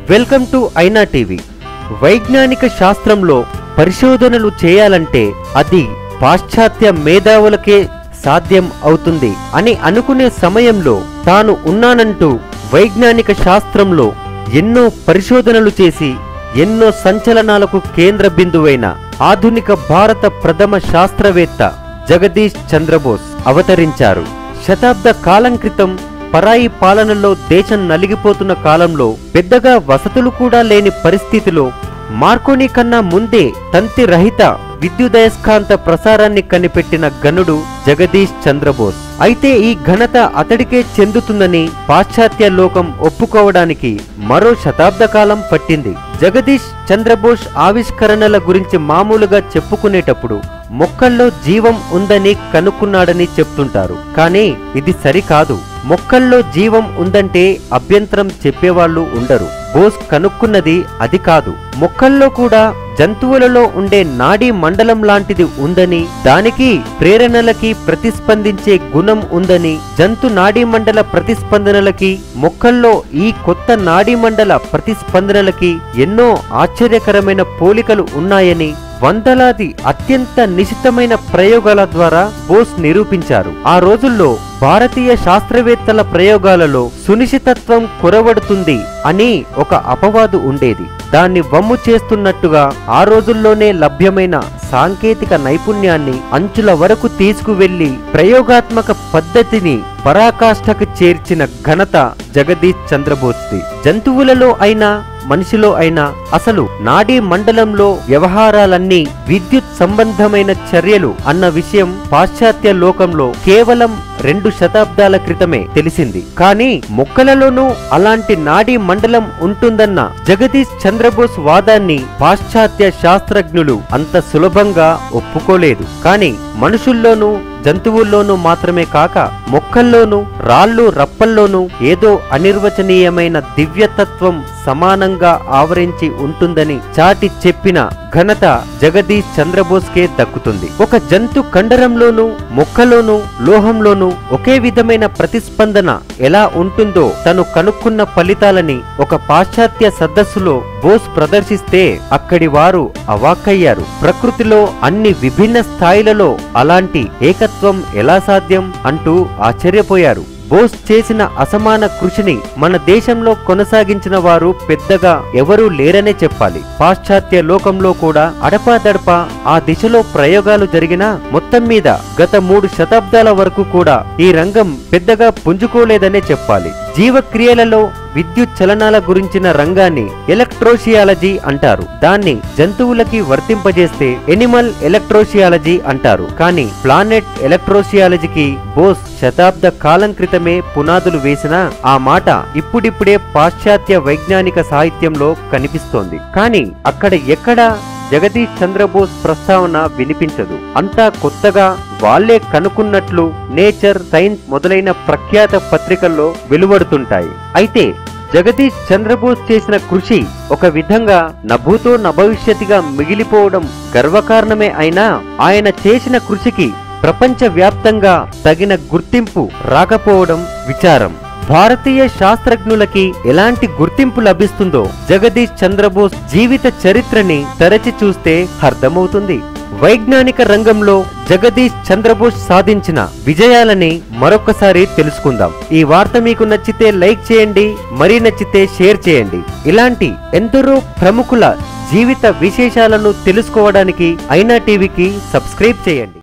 welcome to ఐనా TV వైజ్ఞానిక శాస్త్రంలో పరిశోధనలు చేయాలంటే అది పాశ్చాత్య మేధావులకే సాధ్యం అవుతుంది అని అనుకునే సమయంలో తాను ఉన్నానంటూ వైజ్ఞానిక శాస్త్రంలో ఎన్నో పరిశోధనలు చేసి ఎన్నో సంచలనాలకు కేంద్ర బిందువైన ఆధునిక భారత ప్రథమ శాస్త్రవేత్త జగదీష్ చంద్రబోస్ అవతరించారు శతాబ్ద కాలం క్రితం పరాయి పాలనలో దేశం నలిగిపోతున్న కాలంలో పెద్దగా వసతులు కూడా లేని పరిస్థితిలో మార్కోని కన్నా ముందే తంతి రహిత విద్యుదయస్కాంత ప్రసారాన్ని కనిపెట్టిన గనుడు జగదీష్ చంద్రబోస్ అయితే ఈ ఘనత అతడికే చెందుతుందని పాశ్చాత్య లోకం ఒప్పుకోవడానికి మరో శతాబ్ద కాలం పట్టింది జగదీష్ చంద్రబోస్ ఆవిష్కరణల గురించి మామూలుగా చెప్పుకునేటప్పుడు మొక్కల్లో జీవం ఉందని కనుక్కున్నాడని చెప్తుంటారు కానీ ఇది సరికాదు మొక్కల్లో జీవం ఉందంటే అభ్యంతరం చెప్పేవాళ్ళు ఉండరు బోస్ కనుక్కున్నది అది కాదు మొక్కల్లో కూడా జంతువులలో ఉండే నాడీ మండలం లాంటిది ఉందని దానికి ప్రేరణలకి ప్రతిస్పందించే గుణం ఉందని జంతు నాడీ మండల ప్రతిస్పందనలకి మొక్కల్లో ఈ కొత్త నాడీ మండల ప్రతిస్పందనలకి ఎన్నో ఆశ్చర్యకరమైన పోలికలు ఉన్నాయని వందలాది అత్యంత నిశితమైన ప్రయోగాల ద్వారా బోస్ నిరూపించారు ఆ రోజుల్లో భారతీయ శాస్త్రవేత్తల ప్రయోగాలలో సునిశ్చితత్వం కొరవడుతుంది అని ఒక అపవాదు ఉండేది దాన్ని వమ్ము చేస్తున్నట్టుగా ఆ రోజుల్లోనే లభ్యమైన సాంకేతిక నైపుణ్యాన్ని అంచుల వరకు తీసుకువెళ్లి ప్రయోగాత్మక పద్ధతిని పరాకాష్ఠకు చేర్చిన ఘనత జగదీష్ చంద్రబోస్ది జంతువులలో అయినా మనిషిలో అయినా అసలు నాడీ మండలంలో వ్యవహారాలన్నీ విద్యుత్ సంబంధమైన చర్యలు అన్న విషయం పాశ్చాత్య లోకంలో కేవలం రెండు శతాబ్దాల క్రితమే తెలిసింది కానీ మొక్కలలోనూ అలాంటి నాడీ మండలం ఉంటుందన్న జగదీష్ చంద్రబోస్ వాదాన్ని పాశ్చాత్య శాస్త్రజ్ఞులు అంత సులభంగా ఒప్పుకోలేదు కానీ మనుషుల్లోనూ జంతువుల్లోనూ మాత్రమే కాక మొక్కల్లోనూ రాళ్ళు రప్పల్లోనూ ఏదో అనిర్వచనీయమైన దివ్యతత్వం సమానంగా ఆవరించి ఉంటుందని చాటి చెప్పిన ఘనత జగదీష్ చంద్రబోస్కే దక్కుతుంది ఒక జంతు కండరంలోనూ మొక్కలోనూ లోహంలోనూ ఒకే విధమైన ప్రతిస్పందన ఎలా ఉంటుందో తను కనుక్కున్న ఫలితాలని ఒక పాశ్చాత్య సదస్సులో బోస్ ప్రదర్శిస్తే అక్కడి వారు అవాక్కయ్యారు ప్రకృతిలో అన్ని విభిన్న స్థాయిలలో అలాంటి ఏకత్వం ఎలా సాధ్యం అంటూ ఆశ్చర్యపోయారు బోస్ చేసిన అసమాన కృషిని మన దేశంలో కొనసాగించిన వారు పెద్దగా ఎవరూ లేరనే చెప్పాలి పాశ్చాత్య లోకంలో కూడా అడపాదడపా ఆ దిశలో ప్రయోగాలు జరిగినా మొత్తం మీద గత మూడు శతాబ్దాల వరకు కూడా ఈ రంగం పెద్దగా పుంజుకోలేదనే చెప్పాలి జీవక్రియలలో విద్యుత్ చలనాల గురించిన రంగాన్ని ఎలక్ట్రోషియాలజీ అంటారు దాన్ని జంతువులకి వర్తింపజేస్తే ఎనిమల్ ఎలక్ట్రోషియాలజీ అంటారు కానీ ప్లానెట్ ఎలక్ట్రోషియాలజీకి బోస్ శతాబ్ద కాలం క్రితమే పునాదులు వేసిన ఆ మాట ఇప్పుడిప్పుడే పాశ్చాత్య వైజ్ఞానిక సాహిత్యంలో కనిపిస్తోంది కానీ అక్కడ ఎక్కడా జగదీష్ చంద్రబోస్ ప్రస్తావన వినిపించదు అంతా కొత్తగా వాళ్లే కనుక్కున్నట్లు నేచర్ సైన్స్ మొదలైన ప్రఖ్యాత పత్రికల్లో వెలువడుతుంటాయి అయితే జగదీష్ చంద్రబోస్ చేసిన కృషి ఒక విధంగా నభూతో నభవిష్యత్తుగా మిగిలిపోవడం గర్వకారణమే అయినా ఆయన చేసిన కృషికి ప్రపంచ వ్యాప్తంగా తగిన గుర్తింపు రాకపోవడం విచారం భారతీయ శాస్త్రజ్ఞులకి ఎలాంటి గుర్తింపు లభిస్తుందో జగదీష్ చంద్రబోస్ జీవిత చరిత్రని తరచి చూస్తే అర్థమవుతుంది వైజ్ఞానిక రంగంలో జగదీష్ చంద్రబోస్ సాధించిన విజయాలని మరొకసారి తెలుసుకుందాం ఈ వార్త మీకు నచ్చితే లైక్ చేయండి మరీ నచ్చితే షేర్ చేయండి ఇలాంటి ఎందరో ప్రముఖుల జీవిత విశేషాలను తెలుసుకోవడానికి ఐనా టీవీకి సబ్స్క్రైబ్ చేయండి